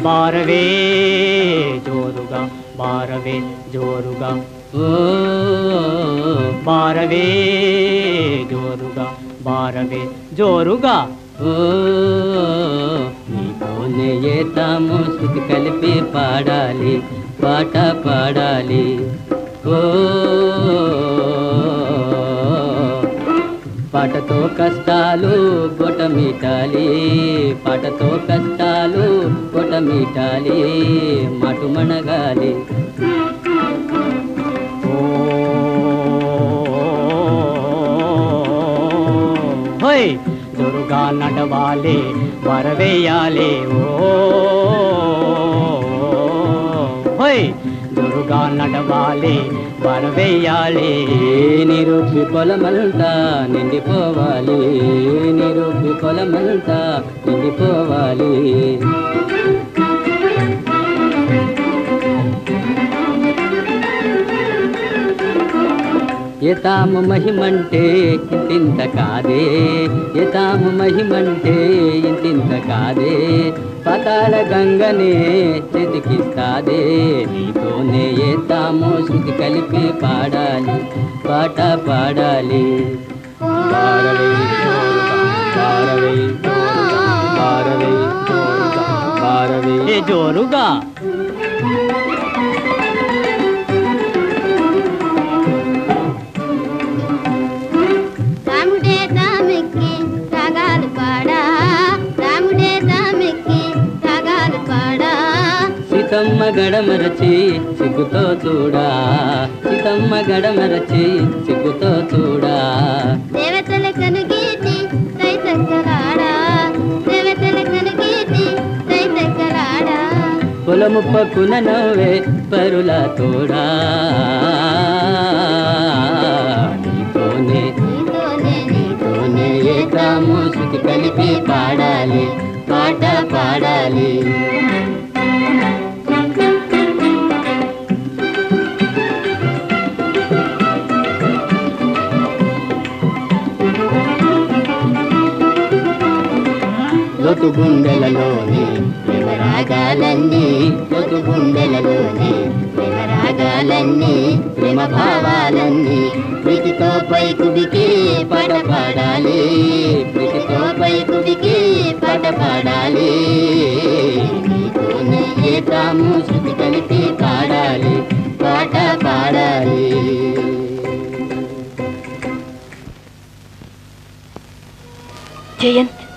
బారవే జోరుగా బారవే జోరుగా ఓ బారవే జోరుగా బారవే జోరుగా ఓ నీతోనే ఏతాము శృతి కలిపి పాడాలి పాట పాడాలి ఓ పాటతో కష్టాలు గొటమిటాలి పాటతో కష్టాలు గొటమిటాలి మాటు మనగాలి హోయ్ జోరుగా నడవాలి వరవేయాలి ఓ హోయ్ జోరుగా నడవాలి వరవేయాలి నిరుపి పొలమంతా నిండిపోవాలి నిరుపి పొలమంతా నిండిపోవాలి ఎతాము మహిమంటే ఇంతింత కాదే ఎతాము మహిమంటే ఇంతింత కాదే పతాళ గంగనే చెతికిస్తాదే నీతోనే ఏతాము శృతి కలిపి పాడాలి పాట పాడాలి పారవై జోరుగా, పారవై జోరుగా, పారవై జోరుగా, పారవై ఏ జోరుగా రాముడే దామెక్కి రాగాలు పాడా రాముడే దామెక్కి రాగాలు పాడా సీతమ్మ గడమరచి సిగ్గుతో చూడా సీతమ్మ గడమరచి సిగ్గుతో చూడా దేవతల కనుగీటి తైతక్కలాడా దేవతల కనుగీటి తైతక్కలాడా పొలము పక్కున నవ్వే పరుల తోడా నీతోనే నీతోనే నీతోనే ఏకాము శృతి కలిపి పాడాలి పాట పాడాలి లోతు గుండెలలోని ప్రేమ రాగాలన్నీ లోతు గుండెలలోని ప్రేమ రాగాలన్నీ ప్రేమ భావాలన్నీ ప్రీతితో పైకుడికి పాట పాడాలి ప్రీతితో పైకుడికి పాట పాడాలి నీతోనే ఏతాము శృతి కలిపి పాడాలి పాట పాడాలి జయంత్